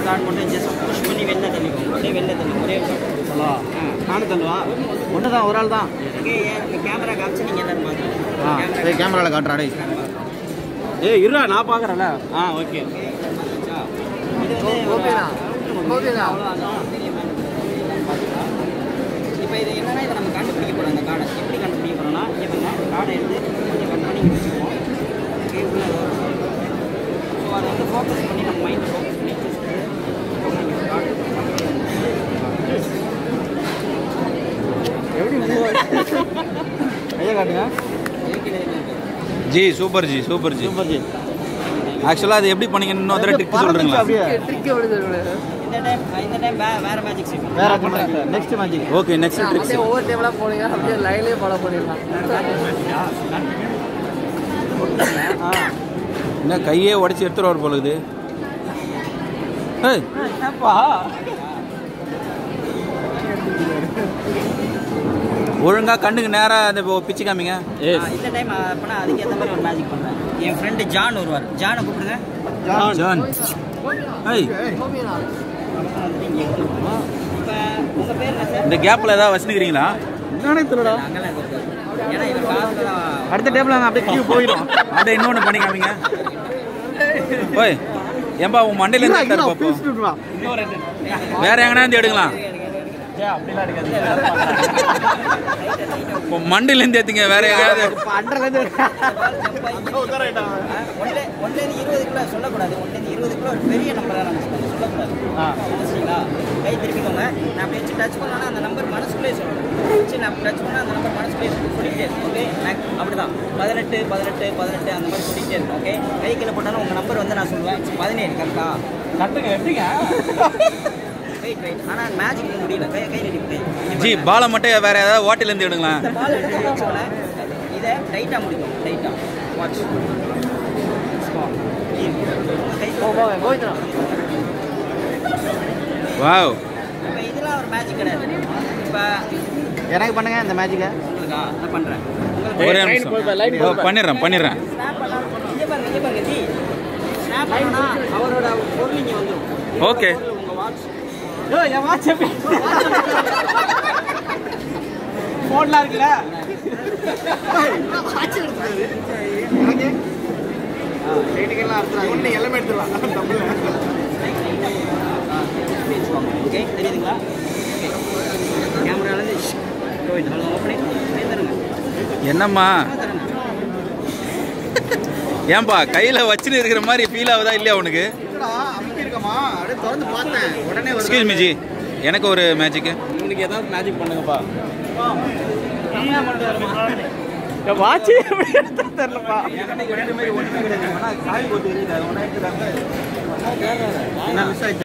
Card மட்டும் just push பண்ணி வெளில தள்ளிக்கோங்க அப்படியே வெளில தள்ளி ஒரே ஒரு கார்டு சொல்லவா நானும் தள்ளுவா ஒன்று தான் ஒரு ஆள் தான் ஓகே இந்த கேமரா காமிச்சு நீங்கள் எல்லாரும் ஆ பார்க்கலாம் சரி கேமராவில் காட்டுறா டேய் ஏய் இருடா நான் பார்க்குறேன்ல ஆ ஓகே இது வந்து ஓகேண்ணா. ஓகேண்ணா. இப்போ இது என்னன்னா இதை நம்ம கண்டுபிடிக்க போகிறோம் இந்த கார்டை எப்படி கண்டுபிடிக்க போகிறோம்னா இங்கே பாருங்க கார்டை எடுத்து கொஞ்சம் கட் பண்ணி இங்க வச்சுக்குவோம் ஓகே உள்ள ஸோ அதை வந்து ஃபோக்கஸ் பண்ணி நம்ம மைண்டில் ஃபோக்கஸ் பண்ணி கார்டு எப்படி ஐயா காட்டுங்க ji super ji super ji super ji ஆக்சுவலாக அது எப்படி பண்ணீங்கன்னு இன்னொரு தடவை ட்ரிக் சொல்கிறீங்களா அப்படியே ட்ரிக் எப்படி சொல்லுங்க இந்த டைம் இந்த டைம் வே வேறு மேஜிக் செய்வோம் வேற next magic okay next tricks அப்படியே ஒவ்வொரு டைம்லாம் போனீங்க அப்படியே லைன்லேயே ஃபாலோ பண்ணிடலாம் ஆ என்ன கையே உடச்சி எடுத்துருவார் போல இது ஏய் என்னப்பா ஒழுங்கா கண்ணுக்கு நேராக அந்த இப்போ பிச்சு காமிங்க ஆ, இந்த டைம் அப்போனா அதுக்கேற்ற மாதிரி ஒரு மேஜிக் பண்ணுறேன் என் ஃப்ரெண்டு ஜான் வருவார் ஜானை கூப்பிடுங்க ஜான் ஏய் ஓகேண்ணா இப்போ உங்கள் பேர் என்ன சார் இந்த கேப்பில் ஏதாவது வச்சுக்கிறீங்களா என்னன்னே தெரியலடா அங்கெல்லாம் எதுவும் இருக்காது. ஏன்னா இவர் காசுல தான் அடுத்த டேபிள் நான் அப்படியே கீழே போயிடும் அப்படியே இன்னொன்று பண்ணி காமிங்க ஓய் ஏன்பா உன் மண்டையில இருந்து எடுத்தாரு பாப்போம் வேற எங்கனா இருந்து எடுக்கலாம் இப்போ மண்டையில இருந்து எடுத்தீங்க வேற எங்கேயாவது ஒன்லேருந்து இருபதுக்குள்ள சொல்லக்கூடாது ஒன்லேருந்து இருபதுக்குள்ள ஒரு பெரிய நம்பராக நம்ம சொல்லணும். சொல்லக்கூடாது ஆ. சரிங்களா கை திருப்பிக்கோங்க நான் அப்படி வச்சு டச் பண்ணோன்னா அந்த நம்பர் மனசுக்குள்ளே சொல்லணும் சரி நான் டச் பண்ணால் அந்த நம்பர் மனசுக்குள்ளே சொல்லிக்கிட்டே இருக்கும் ஓகே அப்படிதான் பதினெட்டு பதினெட்டு பதினெட்டு அந்த மாதிரி சொல்லிக்கிட்டே இருக்கும் ஓகே கை கீழே போட்டாலும் உங்கள் நம்பர் வந்து நான் சொல்லுவேன் பதினேழு கரெக்டா கட்டுங்க எப்படிங்க வெயிட் வெயிட் ஆனால் மேஜிக் முடியல கை கை நீட்டி ஜி பாலை மட்டும் வேற ஏதாவது ஹோட்டல்ல இருந்து எடுங்களேன் இந்த பால் எடுத்து வச்சோன்னே இதை டைட்டாக முடிக்கும் டைட்டாக வாட்ச் கை போங்க கோவிந்தண்ணா வாவ் இப்போ இதெல்லாம் ஒரு மேஜிக் கிடையாது இப்போ எனக்கு பண்ணுங்க இந்த மேஜிக்கை உங்களுக்கா நான் பண்ணுறேன் ஒரே நிமிஷம் ஓ, பண்ணிடுறேன் பண்ணிடுறேன் ஸ்னாப் பண்ணலாம் இங்கே பாருங்க இங்கே பாருங்க ஜி ஸ்னாப் பண்ணா அவரோட பொருள் இங்கே வந்துடும் ஓகே உங்கள் வாட்ச் என் வாட்ச் எப்படி ஃபோன்லாம் இருக்குல்ல எனக்கு ரேட்டுக்கெல்லாம் அறுத்துறாங்க ஒன்று எல்லாமே எடுத்துடலாம் தமிழில் ஓகே தெரியுதுங்களா ஓகே கேமராலேருந்து கோவிட் அவ்வளோ ஓப்பனே தருங்க என்னம்மா தருங்க ஏன்பா கையில வச்சுன்னு இருக்கிற மாதிரி ஃபீல் ஆகுதா இல்லையா உனக்கு அமைக்க இருக்கமா அப்படியே திறந்து பார்த்தேன் உடனே எக்ஸ்கியூஸ் மீ ஜி எனக்கு ஒரு மேஜிக்கு இவனுக்கு ஏதாவது மேஜிக் பண்ணுங்கப்பா வாட்ச் எப்படி எடுத்தா தெரியலப்பா என்ன மிஸ் ஆயிடுச்சு